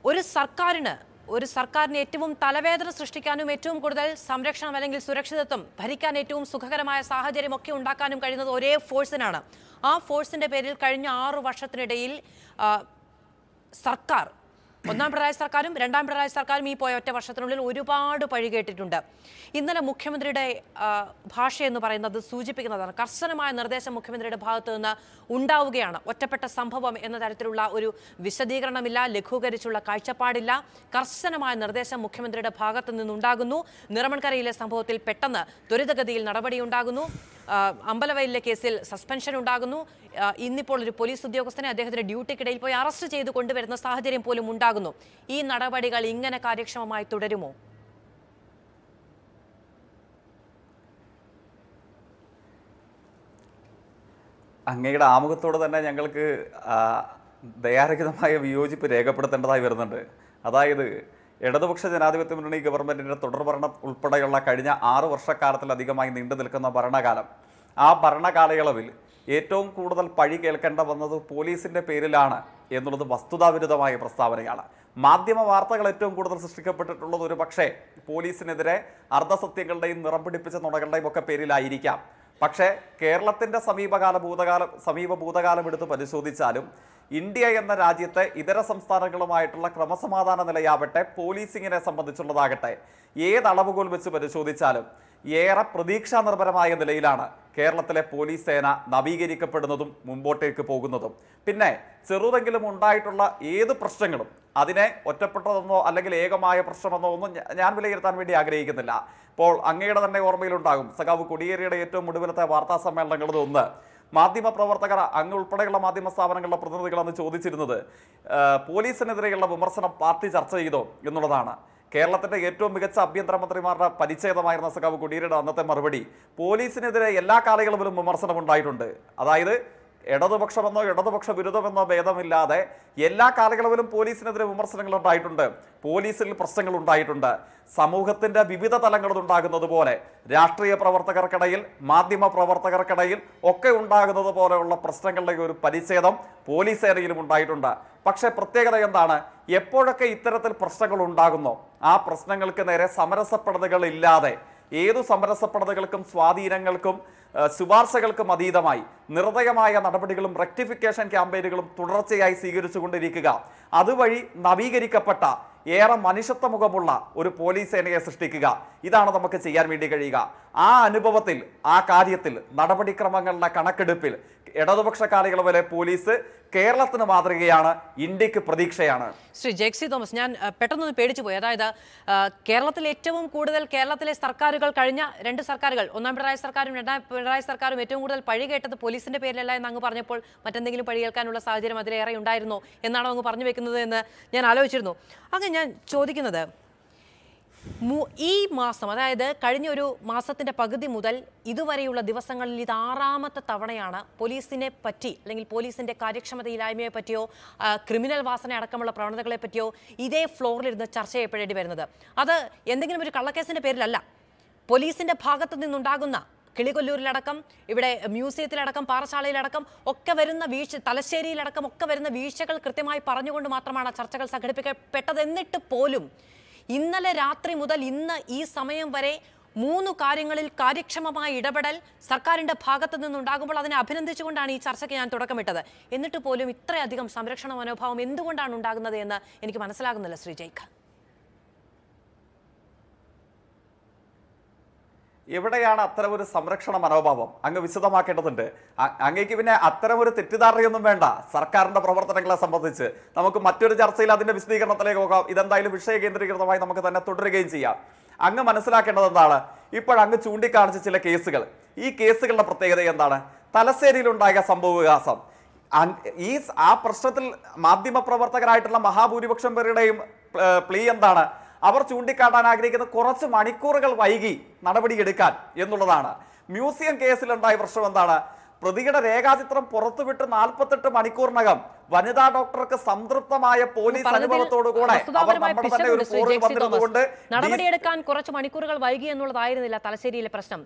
ഒരു സർക്കാരിന് ഒരു സർക്കാരിന് ഏറ്റവും തലവേദന സൃഷ്ടിക്കാനും ഏറ്റവും കൂടുതൽ സംരക്ഷണം അല്ലെങ്കിൽ സുരക്ഷിതത്വം ഭരിക്കാൻ ഏറ്റവും സുഖകരമായ സാഹചര്യം ഒക്കെ ഉണ്ടാക്കാനും കഴിയുന്നത് ഒരേ ഫോഴ്സിനാണ് ആ ഫോഴ്സിന്റെ പേരിൽ കഴിഞ്ഞ ആറു വർഷത്തിനിടയിൽ ആ, സർക്കാർ ഒന്നാം പിണറായി സർക്കാരും രണ്ടാം പിണറായി സർക്കാരും ഈ പോയ ഒറ്റ വർഷത്തിനുള്ളിൽ ഒരുപാട് പഴി കേട്ടിട്ടുണ്ട് ഇന്നലെ മുഖ്യമന്ത്രിയുടെ ആ, ഭാഷ എന്ന് പറയുന്നത് സൂചിപ്പിക്കുന്നതാണ് കർശനമായ നിർദ്ദേശം മുഖ്യമന്ത്രിയുടെ ഭാഗത്തു നിന്ന് ഉണ്ടാവുകയാണ് ഒറ്റപ്പെട്ട സംഭവം എന്ന തരത്തിലുള്ള ഒരു വിശദീകരണമില്ല ലഘൂകരിച്ചുള്ള കാഴ്ചപ്പാടില്ല കർശനമായ നിർദ്ദേശം മുഖ്യമന്ത്രിയുടെ ഭാഗത്തു നിന്നുണ്ടാകുന്നു നിറമൺകരയിലെ സംഭവത്തിൽ പെട്ടെന്ന് ത്വരിതഗതിയിൽ നടപടിയുണ്ടാകുന്നു ആ, അമ്പലവയലിലെ കേസിൽ സസ്പെൻഷൻ ഉണ്ടാകുന്നു ആ, ഇന്നിപ്പോൾ ഒരു പോലീസ് ഉദ്യോഗസ്ഥനെ അദ്ദേഹത്തിന്റെ ഡ്യൂട്ടിക്കിടയിൽ പോയി അറസ്റ്റ് ചെയ്ത് കൊണ്ടുവരുന്ന സാഹചര്യം പോലും ഉണ്ടാകുന്നു ഈ നടപടികൾ ഇങ്ങനെ കാര്യക്ഷമമായി തുടരുമോ അങ്ങയുടെ ആമുഖത്തോട് തന്നെ ഞങ്ങൾക്ക് ആ, ദയാരഹിതമായ വിയോജിപ്പ് രേഖപ്പെടുത്തേണ്ടതായി വരുന്നുണ്ട് അതായത് ഇടതുപക്ഷ ജനാധിപത്യ മുന്നണി ഗവൺമെന്റിന്റെ തുടർഭരണം ഉൾപ്പെടെയുള്ള കഴിഞ്ഞ ആറ് വർഷക്കാലത്തിലധികമായി നീണ്ടു നിൽക്കുന്ന ഭരണകാലം ആ ഭരണകാലയളവിൽ ഏറ്റവും കൂടുതൽ പഴി കേൾക്കേണ്ട വന്നത് പോലീസിന്റെ പേരിലാണ് എന്നുള്ളത് വസ്തുതാവിരുദ്ധമായ പ്രസ്താവനയാണ് മാധ്യമ വാർത്തകൾ ഏറ്റവും കൂടുതൽ സൃഷ്ടിക്കപ്പെട്ടിട്ടുള്ളത് ഒരു പക്ഷേ പോലീസിനെതിരെ അർദ്ധസത്യങ്ങളുടെയും നിറം പിടിപ്പിച്ച നുണകളുടെയും ഒക്കെ പേരിലായിരിക്കാം പക്ഷേ കേരളത്തിന്റെ സമീപകാല ഭൂതകാലം സമീപ ഭൂതകാലം എടുത്ത് പരിശോധിച്ചാലും ഇന്ത്യ എന്ന രാജ്യത്തെ ഇതര സംസ്ഥാനങ്ങളുമായിട്ടുള്ള ക്രമസമാധാന നിലയാവട്ടെ പോലീസിങ്ങിനെ സംബന്ധിച്ചുള്ളതാകട്ടെ ഏത് അളവുകോൽ വെച്ച് പരിശോധിച്ചാലും ഏറെ പ്രതീക്ഷാ നിർഭരമായ നിലയിലാണ് കേരളത്തിലെ പോലീസ് സേന നവീകരിക്കപ്പെടുന്നതും മുമ്പോട്ടേക്ക് പോകുന്നതും പിന്നെ ചെറുതെങ്കിലും ഉണ്ടായിട്ടുള്ള ഏത് പ്രശ്നങ്ങളും അതിനെ ഒറ്റപ്പെട്ടതെന്നോ അല്ലെങ്കിൽ ഏകമായ പ്രശ്നമെന്നോ ഒന്നും ഞ- ഞാൻ വിലയിരുത്താൻ വേണ്ടി ആഗ്രഹിക്കുന്നില്ല ഇപ്പോൾ അങ്ങയുടെ തന്നെ ഓർമ്മയിലുണ്ടാകും സഖാവ് കൊടിയേരിയുടെ ഏറ്റവും ഒടുവിലത്തെ വാർത്താ സമ്മേളനങ്ങളിൽ ഒന്ന് മാധ്യമ പ്രവർത്തകർ അങ്ങ് ഉൾപ്പെടെയുള്ള മാധ്യമ സ്ഥാപനങ്ങളിലെ പ്രതിനിധികൾ അന്ന് ചോദിച്ചിരുന്നത് ആ, പോലീസിനെതിരെയുള്ള വിമർശനം പാർട്ടി ചർച്ച ചെയ്തോ എന്നുള്ളതാണ് കേരളത്തിന്റെ ഏറ്റവും മികച്ച ആഭ്യന്തരമന്ത്രിമാരുടെ പരിച്ഛേദമായിരുന്ന സഖാവ് കൊടിയേരിയുടെ അന്നത്തെ മറുപടി പോലീസിനെതിരെ എല്ലാ കാലയളവിലും വിമർശനം ഉണ്ടായിട്ടുണ്ട് അതായത് ഇടതുപക്ഷമെന്നോ ഇടതുപക്ഷ വിരുദ്ധമെന്നോ ഭേദമില്ലാതെ എല്ലാ കാലയളവിലും പോലീസിനെതിരെ വിമർശനങ്ങൾ ഉണ്ടായിട്ടുണ്ട് പോലീസിൽ പ്രശ്നങ്ങൾ ഉണ്ടായിട്ടുണ്ട് സമൂഹത്തിന്റെ വിവിധ തലങ്ങളിൽ ഉണ്ടാകുന്നത് പോലെ രാഷ്ട്രീയ പ്രവർത്തകർക്കിടയിൽ മാധ്യമ പ്രവർത്തകർക്കിടയിൽ ഒക്കെ ഉണ്ടാകുന്നത് പോലെയുള്ള പ്രശ്നങ്ങളുടെ ഒരു പരിച്ഛേദം പോലീസ് സേനയിലും ഉണ്ടായിട്ടുണ്ട് പക്ഷേ പ്രത്യേകത എന്താണ് എപ്പോഴൊക്കെ ഇത്തരത്തിൽ പ്രശ്നങ്ങൾ ഉണ്ടാകുന്നോ ആ പ്രശ്നങ്ങൾക്ക് നേരെ സമരസപ്പെടുതകൾ ഇല്ലാതെ ഏതു സമരസപ്പെടുതകൾക്കും സ്വാധീനങ്ങൾക്കും ഏഹ്, ശുപാർശകൾക്കും അതീതമായി നിർദ്ദയമായ നടപടികളും റെക്ടിഫിക്കേഷൻ ക്യാമ്പയിനുകളും തുടർച്ചയായി സ്വീകരിച്ചുകൊണ്ടിരിക്കുക അതുവഴി നവീകരിക്കപ്പെട്ട ഏറെ മനുഷ്യത്വ മുഖമുള്ള ഒരു പോലീസ് സേനയെ സൃഷ്ടിക്കുക ഇതാണ് നമുക്ക് ചെയ്യാൻ വേണ്ടി കഴിയുക ആ അനുഭവത്തിൽ ആ കാര്യത്തിൽ നടപടിക്രമങ്ങളുടെ കണക്കെടുപ്പിൽ ഇടതുപക്ഷ കാലയളവിലെ പോലീസ് കേരളത്തിന് മാതൃകയാണ് ഇന്ത്യക്ക് പ്രതീക്ഷയാണ് ശ്രീ ജെക്സി തോമസ് ഞാൻ അഹ്, പെട്ടെന്നൊന്ന് പേടിച്ചു പോയി അതായത് അഹ്, കേരളത്തിൽ ഏറ്റവും കൂടുതൽ കേരളത്തിലെ സർക്കാരുകൾ കഴിഞ്ഞ രണ്ട് സർക്കാരുകൾ ഒന്നാം പിണറായി സർക്കാരും രണ്ടാം പിണറായി സർക്കാരും ഏറ്റവും കൂടുതൽ പഴി കേട്ടത് പോലീസിന്റെ പേരിലല്ല എന്ന് അങ്ങ് പറഞ്ഞപ്പോൾ മറ്റെന്തെങ്കിലും പഴി കേൾക്കാനുള്ള സാഹചര്യം അതിലേറെ ഉണ്ടായിരുന്നോ എന്നാണോ അങ്ങ് പറഞ്ഞു വെക്കുന്നത് എന്ന് ഞാൻ ആലോചിച്ചിരുന്നു അങ്ങനെ ഞാൻ ചോദിക്കുന്നത് മു- ഈ മാസം അതായത് കഴിഞ്ഞ ഒരു മാസത്തിന്റെ പകുതി മുതൽ ഇതുവരെയുള്ള ദിവസങ്ങളിൽ ഇത് ആറാമത്തെ തവണയാണ് പോലീസിനെ പറ്റി അല്ലെങ്കിൽ പോലീസിന്റെ കാര്യക്ഷമതയില്ലായ്മയെ പറ്റിയോ ആ, ക്രിമിനൽ വാസന അടക്കമുള്ള പ്രവണതകളെ പറ്റിയോ ഇതേ ഫ്ലോറിലിരുന്ന് ചർച്ച ചെയ്യപ്പെടേണ്ടി വരുന്നത് അത് എന്തെങ്കിലും ഒരു കള്ളക്കേസിന്റെ പേരിലല്ല പോലീസിന്റെ ഭാഗത്തു നിന്നുണ്ടാകുന്ന കിളികൊല്ലൂരിലടക്കം ഇവിടെ മ്യൂസിയത്തിലടക്കം പാറശാലയിലടക്കം ഒക്കെ വരുന്ന വീഴ്ച തലശ്ശേരിയിലടക്കം ഒക്കെ വരുന്ന വീഴ്ചകൾ കൃത്യമായി പറഞ്ഞുകൊണ്ട് മാത്രമാണ് ആ ചർച്ചകൾ സംഘടിപ്പിക്കപ്പെട്ടത് എന്നിട്ട് പോലും ഇന്നലെ രാത്രി മുതൽ ഇന്ന് ഈ സമയം വരെ മൂന്ന് കാര്യങ്ങളിൽ കാര്യക്ഷമമായ ഇടപെടൽ സർക്കാരിന്റെ ഭാഗത്തു നിന്നുണ്ടാകുമ്പോൾ അതിനെ അഭിനന്ദിച്ചുകൊണ്ടാണ് ഈ ചർച്ചയ്ക്ക് ഞാൻ തുടക്കമിട്ടത് എന്നിട്ട് പോലും ഇത്രയധികം സംരക്ഷണ മനോഭാവം എന്തുകൊണ്ടാണ് ഉണ്ടാകുന്നത് എന്ന് എനിക്ക് മനസ്സിലാകുന്നില്ല ശ്രീ ജയ്ക്ക് എവിടെയാണ് അത്തരമൊരു സംരക്ഷണ മനോഭാവം അങ്ങ് വിശദമാക്കേണ്ടതുണ്ട് അ- അങ്ങേക്ക് പിന്നെ അത്തരമൊരു തെറ്റിദ്ധാരണയൊന്നും വേണ്ട സർക്കാരിന്റെ പ്രവർത്തനങ്ങളെ സംബന്ധിച്ച് നമുക്ക് മറ്റൊരു ചർച്ചയിൽ അതിന്റെ വിശദീകരണത്തിലേക്ക് പോകാം ഇതെന്തായാലും വിഷയ കേന്ദ്രീകൃതമായി നമുക്ക് തന്നെ തുടരുകയും ചെയ്യാം അങ്ങ് മനസ്സിലാക്കേണ്ടത് എന്താണ് ഇപ്പോഴങ്ങ് ചൂണ്ടിക്കാണിച്ച ചില കേസുകൾ ഈ കേസുകളുടെ പ്രത്യേകത എന്താണ് തലശ്ശേരിയിലുണ്ടായ സംഭവ വികാസം അൻ- ഈ സ് ആ പ്രശ്നത്തിൽ മാധ്യമ പ്രവർത്തകരായിട്ടുള്ള മഹാഭൂരിപക്ഷം പേരുടെയും ഏർ, പ്ലീ എന്താണ് അവർ ചൂണ്ടിക്കാട്ടാൻ ആഗ്രഹിക്കുന്ന കുറച്ച് മണിക്കൂറുകൾ വൈകി നടപടിയെടുക്കാൻ എന്നുള്ളതാണ് മ്യൂസിയം കേസിലുണ്ടായ പ്രശ്നം എന്താണ് പ്രതിയുടെ രേഖാചിത്രം പുറത്തുവിട്ട് നാൽപ്പത്തെട്ട് മണിക്കൂറിനകം വനിതാ ഡോക്ടർക്ക് സംതൃപ്തമായ പോലീസ് പറഞ്ഞതിൽ അനുഭവത്തോടുകൂടെ അവർ വസ്തുതാപരമായ നമ്മുടെ തന്നെ ഒരു പിശകുണ്ട് ശ്രീ ഫോറിൽ ജെക്സി തോമസ് വന്നിരുന്നുകൊണ്ട് നടപടിയെടുക്കാൻ കുറച്ച് മണിക്കൂറുകൾ വൈകി എന്നുള്ളതായിരുന്നില്ല തലശ്ശേരിയിലെ പ്രശ്നം